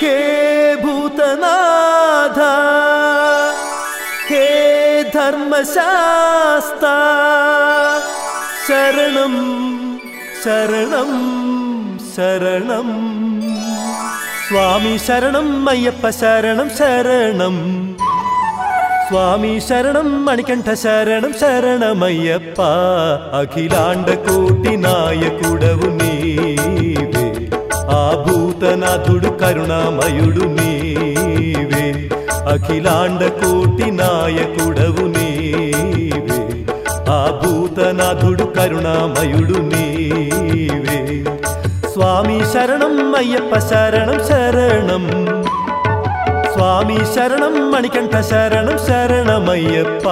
హే భూతనాథ హే ధర్మశాస్త శరణం శరణం శరణం స్వామి శరణం అయ్యప్ప శరణం శరణం స్వామి శరణం మణికంఠ శరణం శరణమయ్యప్ప అఖిలాండ కోటి నాయకుడవు నీవే ఆ భూతనాథుడు కరుణామయుడు నీవే అఖిలాండ కోటి నాయకుడవు నీవే ఆ భూతనాథుడు కరుణామయుడు నీవే స్వామి శరణం అయ్యప్ప శరణం శరణం స్వామి శరణం మణికంఠ శరణం శరణమయ్యప్ప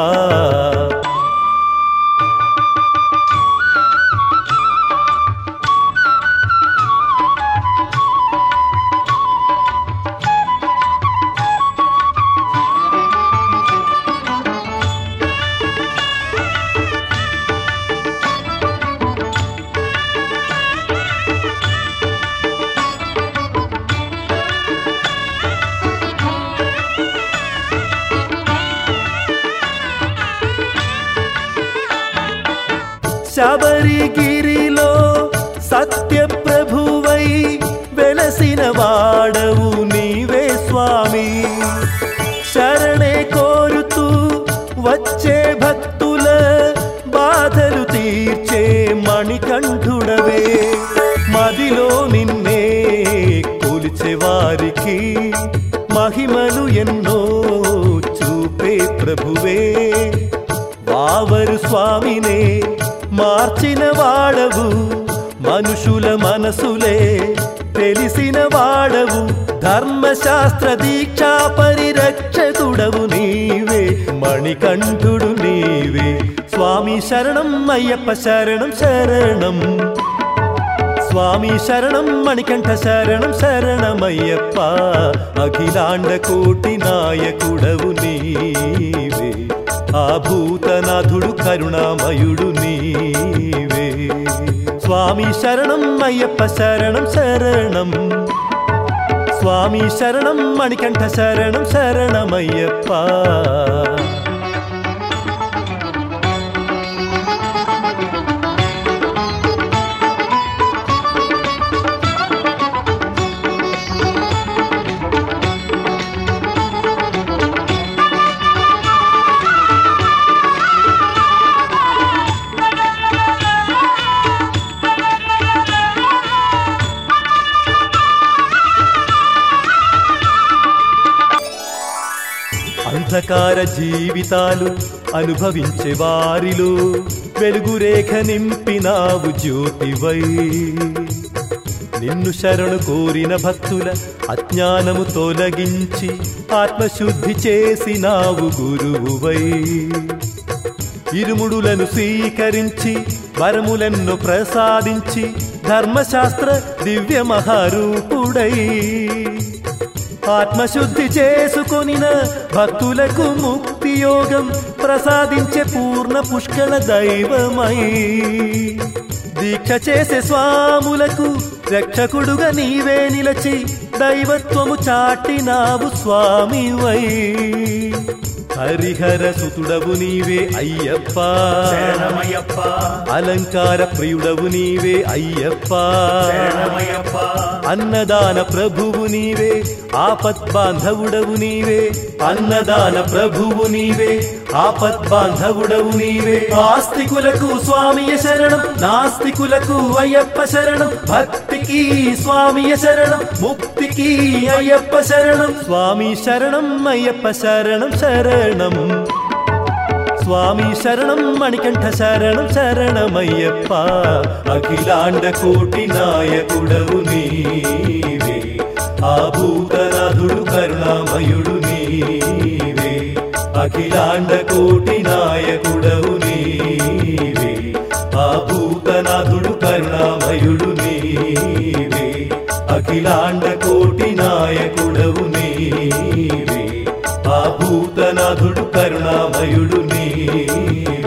శబరిగిరిలో సత్య ప్రభువై వెలసిన వాడవు నీవే స్వామి శరణే కోరుతూ వచ్చే భక్తుల బాధలు తీర్చే మణికంఠుడవే మదిలో నిన్నే కొలిచే వారికి మహిమలు ఎన్నో చూపే ప్రభువే వావరు స్వామినే మార్చిన వాడవు మనుషుల మనసులే తెలిసిన వాడవు ధర్మశాస్త్ర దీక్షా పరిరక్షకుడవు నీవే మణికంఠుడు నీవే స్వామి శరణం అయ్యప్ప శరణం శరణం స్వామి శరణం మణికంఠ శరణం శరణమయ్యప్ప అఖిలాండ కోటి నాయకుడవు నీవే ఆ భూతనాథుడు కరుణామయుడు నీవే స్వామి శరణం అయ్యప్ప శరణం శరణం స్వామి శరణం మణికంఠ శరణం శరణమయ్యప్ప అంధకార జీవితాలు అనుభవించే వారిలో వెలుగురేఖ నింపినావు జ్యోతివై నిన్ను శరణు కోరిన భక్తుల అజ్ఞానము తొలగించి ఆత్మశుద్ధి చేసినావు గురువువై ఇరుముడులను స్వీకరించి వరములెన్నో ప్రసాదించి ధర్మశాస్త్ర దివ్య మహారూపుడై ఆత్మశుద్ధి చేసుకొనిన భక్తులకు ముక్తి యోగం ప్రసాదించే పూర్ణ పుష్కళ దైవమై దీక్ష చేసే స్వాములకు రక్షకుడుగా నీవే నిలచి దైవత్వము చాటినావు స్వామివై హరిహర సుతుడవు నీవే అయ్యప్ప శరణమయ్యప్ప అలంకార ప్రియుడవు నీవే అయ్యప్ప శరణమయ్యప్ప అన్నదాన ప్రభువు నీవే ఆపత్ బాంధవుడవు నీవే అన్నదాన ప్రభువు నీవే ఆపత్ బాంధవుడవు నీవే ఆస్తికులకు స్వామియ శరణం నాస్తికులకు అయ్యప్ప శరణం భక్తికి స్వామియ శరణం ముక్తికి అయ్యప్ప శరణం స్వామి శరణం అయ్యప్ప శరణం శరణం స్వామి శరణం మణికంఠ శరణం శరణమయ్యప్ప అఖిలాండ కోటి నాయకుడవు నీవే ఆ భూతనాథుడు కరుణామయుడు నీవే అఖిలాండ కోటి నాయకుడవు నీవే ఆ భూతనాథుడు కరుణామయుడు నీవే అఖిలాండ కోటి నాయకుడవు నీవే ఆ భూతనాథుడు కరుణామయుడు నీవే